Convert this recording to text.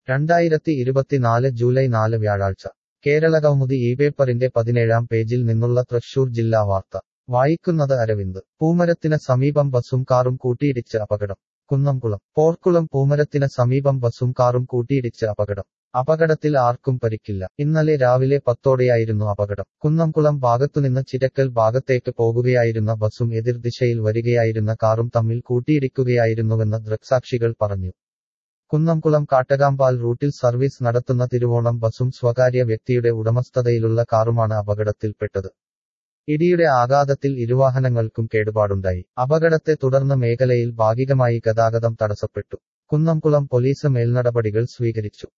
രണ്ടായിരത്തി ഇരുപത്തിനാല് ജൂലൈ നാല് വ്യാഴാഴ്ച കേരളകൗമുദി ഈ പേപ്പറിന്റെ പതിനേഴാം പേജിൽ നിന്നുള്ള തൃശൂർ ജില്ലാ വാർത്ത വായിക്കുന്നത് അരവിന്ദ് പൂമരത്തിന് സമീപം ബസും കാറും കൂട്ടിയിടിച്ച് അപകടം കുന്നംകുളം പോർക്കുളം പൂമരത്തിന് സമീപം ബസും കാറും കൂട്ടിയിടിച്ച് അപകടം അപകടത്തിൽ ആർക്കും പരിക്കില്ല ഇന്നലെ രാവിലെ പത്തോടെയായിരുന്നു അപകടം കുന്നംകുളം ഭാഗത്തുനിന്ന് ചിരക്കൽ ഭാഗത്തേക്ക് പോകുകയായിരുന്ന ബസും എതിർദിശയിൽ വരികയായിരുന്ന കാറും തമ്മിൽ കൂട്ടിയിടിക്കുകയായിരുന്നുവെന്ന് ദൃക്സാക്ഷികൾ പറഞ്ഞു കുന്നംകുളം കാട്ടകാമ്പാൽ റൂട്ടിൽ സർവീസ് നടത്തുന്ന തിരുവോണം ബസും സ്വകാര്യ വ്യക്തിയുടെ ഉടമസ്ഥതയിലുള്ള കാറുമാണ് അപകടത്തിൽപ്പെട്ടത് ഇടിയുടെ ആഘാതത്തിൽ ഇരുവാഹനങ്ങൾക്കും കേടുപാടുണ്ടായി അപകടത്തെ തുടർന്ന് മേഖലയിൽ ഭാഗികമായി ഗതാഗതം തടസ്സപ്പെട്ടു കുന്നംകുളം പോലീസ് മേൽനടപടികൾ സ്വീകരിച്ചു